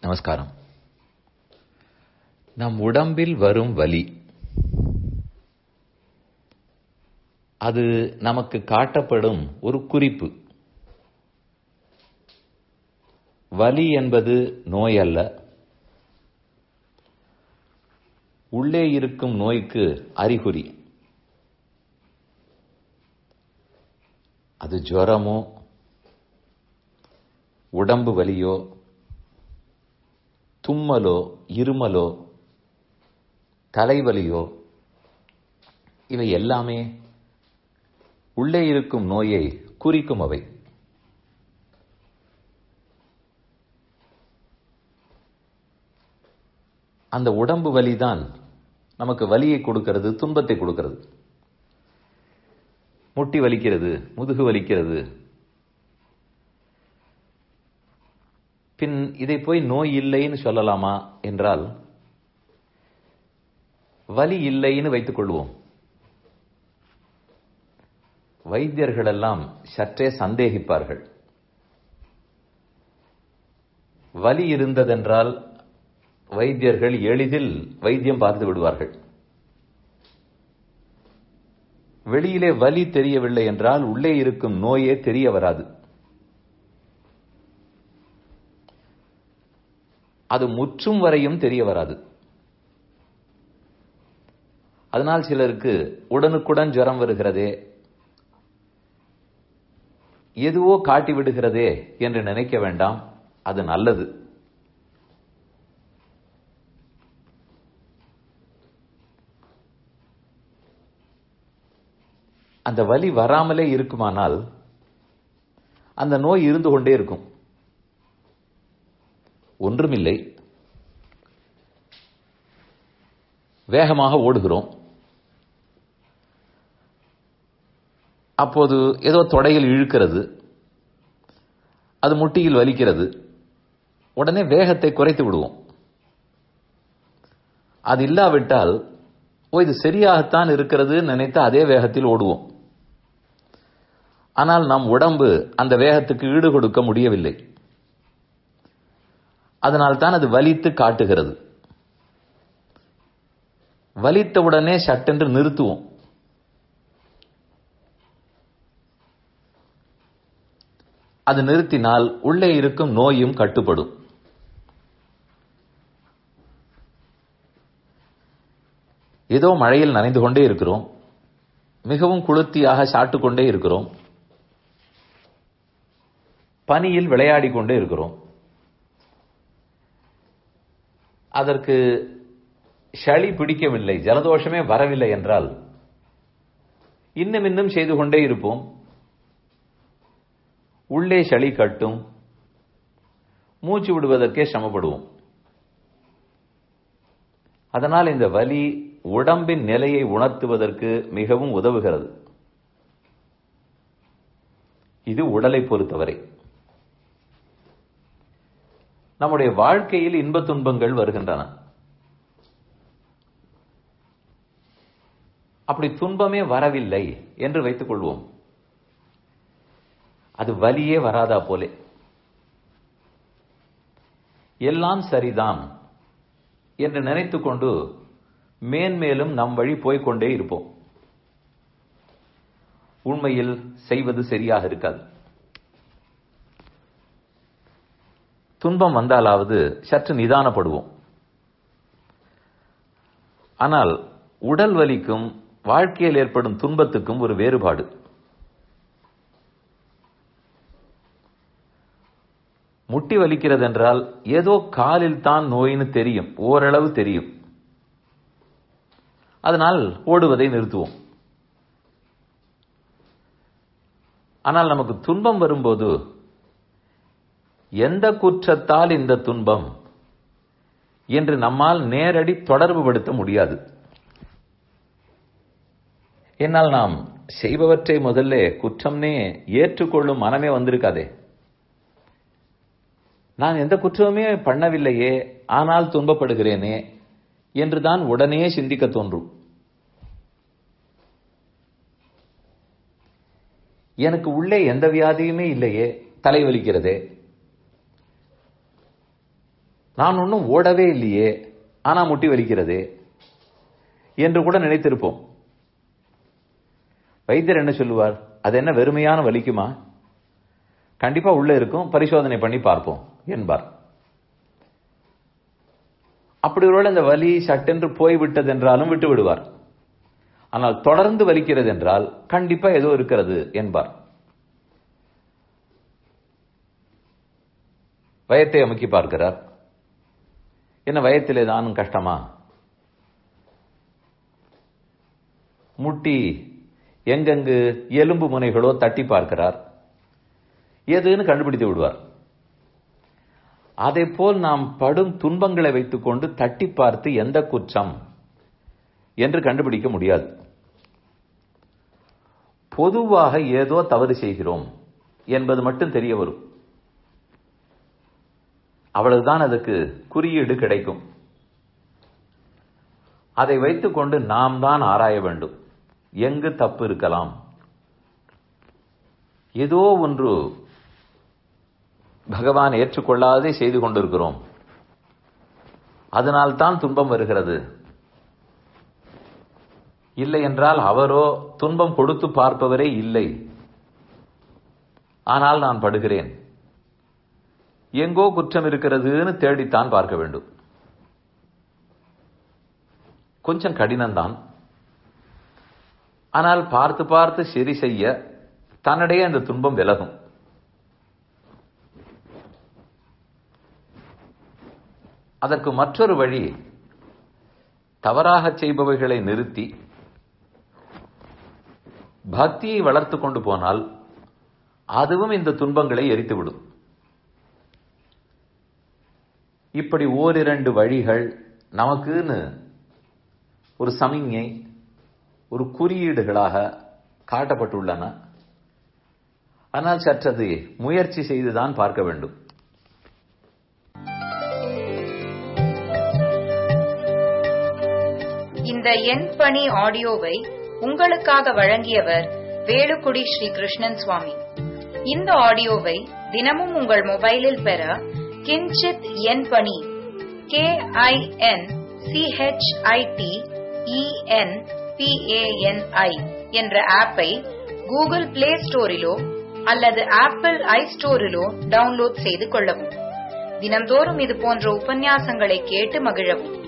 நமஸ்காரம் நம் உடம்பில் வரும் வலி அது நமக்கு காட்டப்படும் ஒரு குறிப்பு வலி என்பது நோய் அல்ல உள்ளே இருக்கும் நோய்க்கு அறிகுறி அது ஜுரமோ உடம்பு வலியோ தும்மலோ இருமலோ தலைவலியோ இவை எல்லாமே உள்ளே இருக்கும் நோயை குறிக்கும் அவை அந்த உடம்பு வலிதான் நமக்கு வலியை கொடுக்கிறது துன்பத்தை கொடுக்கிறது முட்டி வலிக்கிறது முதுகு வலிக்கிறது பின் இதை போய் நோய் இல்லைன்னு சொல்லலாமா என்றால் வலி இல்லைன்னு வைத்துக் கொள்வோம் வைத்தியர்கள் எல்லாம் சற்றே சந்தேகிப்பார்கள் வலி இருந்ததென்றால் வைத்தியர்கள் எளிதில் வைத்தியம் பார்த்து விடுவார்கள் வெளியிலே வலி தெரியவில்லை என்றால் உள்ளே இருக்கும் நோயே தெரிய வராது அது முற்றும் வரையும் தெரிய வராது அதனால் சிலருக்கு உடனுக்குடன் ஜுரம் வருகிறதே எதுவோ காட்டி விடுகிறதே என்று நினைக்க வேண்டாம் அது நல்லது அந்த வலி வராமலே இருக்குமானால் அந்த நோய் இருந்து கொண்டே இருக்கும் ஒன்றுமில்லை வேகமாக ஓடுகிறோம் அப்போது ஏதோ தொடையில் இழுக்கிறது அது முட்டியில் வலிக்கிறது உடனே வேகத்தை குறைத்து விடுவோம் அது இல்லாவிட்டால் ஓ இது சரியாகத்தான் இருக்கிறது நினைத்து அதே வேகத்தில் ஓடுவோம் ஆனால் நம் உடம்பு அந்த வேகத்துக்கு ஈடு கொடுக்க முடியவில்லை அதனால் தான் அது வலித்து காட்டுகிறது வலித்தவுடனே சட்டென்று நிறுத்துவோம் அது நிறுத்தினால் உள்ளே இருக்கும் நோயும் கட்டுப்படும் ஏதோ மழையில் நனைந்து கொண்டே இருக்கிறோம் மிகவும் குளுத்தியாக சாட்டு கொண்டே இருக்கிறோம் பனியில் விளையாடி கொண்டே இருக்கிறோம் அதற்கு சளி பிடிக்கவில்லை ஜலதோஷமே வரவில்லை என்றால் இன்னும் இன்னும் செய்து கொண்டே இருப்போம் உள்ளே சளி கட்டும் மூச்சு விடுவதற்கே சிரமப்படுவோம் அதனால் இந்த வலி உடம்பின் நிலையை உணர்த்துவதற்கு மிகவும் உதவுகிறது இது உடலை பொறுத்தவரை நம்முடைய வாழ்க்கையில் இன்ப துன்பங்கள் வருகின்றன அப்படி துன்பமே வரவில்லை என்று வைத்துக் கொள்வோம் அது வலியே வராதா போலே எல்லாம் சரிதான் என்று நினைத்துக் கொண்டு மேன்மேலும் நம் வழி போய்கொண்டே இருப்போம் உண்மையில் செய்வது சரியாக இருக்காது துன்பம் வந்தாலாவது சற்று நிதானப்படுவோம் ஆனால் உடல் வலிக்கும் வாழ்க்கையில் ஏற்படும் துன்பத்துக்கும் ஒரு வேறுபாடு முட்டி வலிக்கிறது என்றால் ஏதோ காலில் தான் நோயின்னு தெரியும் ஓரளவு தெரியும் அதனால் ஓடுவதை நிறுத்துவோம் ஆனால் நமக்கு துன்பம் வரும்போது எந்த குற்றத்தால் இந்த துன்பம் என்று நம்மால் நேரடி தொடர்பு படுத்த முடியாது என்னால் நாம் செய்பவற்றை முதல்ல குற்றம்னே ஏற்றுக்கொள்ளும் மனமே வந்திருக்காதே நான் எந்த குற்றமுமே பண்ணவில்லையே ஆனால் துன்பப்படுகிறேனே என்றுதான் உடனே சிந்திக்க தோன்றும் எனக்கு உள்ளே எந்த வியாதியுமே இல்லையே தலைவலிக்கிறதே நான் ஒன்றும் ஓடவே இல்லையே ஆனா முட்டி வலிக்கிறதே என்று கூட நினைத்திருப்போம் வைத்தியர் என்ன சொல்லுவார் அது என்ன வெறுமையான வலிக்குமா கண்டிப்பா உள்ள இருக்கும் பரிசோதனை பண்ணி பார்ப்போம் என்பார் அப்படி ஒருவேளை இந்த வலி சட்டென்று போய்விட்டது என்றாலும் விட்டு விடுவார் ஆனால் தொடர்ந்து வலிக்கிறது என்றால் கண்டிப்பா ஏதோ இருக்கிறது என்பார் வயத்தை அமுக்கி பார்க்கிறார் என்ன வயத்தில் ஏதானும் கஷ்டமா முட்டி எங்கெங்கு எலும்பு முனைகளோ தட்டி பார்க்கிறார் எதுன்னு கண்டுபிடித்து விடுவார் அதே போல் நாம் படும் துன்பங்களை வைத்துக்கொண்டு தட்டி பார்த்து எந்த குற்றம் என்று கண்டுபிடிக்க முடியாது பொதுவாக ஏதோ தவறு செய்கிறோம் என்பது மட்டும் தெரிய வரும் அவ்வளவுதான் அதுக்கு குறியீடு கிடைக்கும் அதை வைத்துக்கொண்டு நாம் தான் ஆராய வேண்டும் எங்கு தப்பு இருக்கலாம் ஏதோ ஒன்று பகவான் ஏற்றுக்கொள்ளாதே செய்து கொண்டிருக்கிறோம் அதனால்தான் துன்பம் வருகிறது இல்லை என்றால் அவரோ துன்பம் கொடுத்து பார்ப்பவரே இல்லை ஆனால் நான் படுகிறேன் எங்கோ குற்றம் இருக்கிறதுன்னு தேடித்தான் பார்க்க வேண்டும் கொஞ்சம் கடினம்தான் ஆனால் பார்த்து பார்த்து சரி செய்ய தன்னிடையே அந்த துன்பம் விலகும் அதற்கு மற்றொரு வழி தவறாக செய்பவைகளை நிறுத்தி பக்தியை வளர்த்து கொண்டு போனால் அதுவும் இந்த துன்பங்களை எரித்துவிடும் இப்படி ஓரிரண்டு வழிகள் நமக்குன்னு ஒரு சமிஞ்ஞை ஒரு குறியீடுகளாக காட்டப்பட்டுள்ளன ஆனால் சற்றது முயற்சி செய்துதான் பார்க்க வேண்டும் இந்த எண் பணி ஆடியோவை உங்களுக்காக வழங்கியவர் வேலுக்குடி ஸ்ரீ கிருஷ்ணன் சுவாமி இந்த ஆடியோவை தினமும் உங்கள் மொபைலில் பெற கிஞ்சித் எண் பணி கே ஐ என் சிஹெச்ஐடி இஎன் பிஏஎன்ஐ என்ற ஆப்பை கூகுள் பிளே ஸ்டோரிலோ அல்லது ஆப்பிள் ஐ ஸ்டோரிலோ டவுன்லோட் செய்து கொள்ளவும் தினந்தோறும் இது போன்ற உபன்யாசங்களை கேட்டு மகிழவும்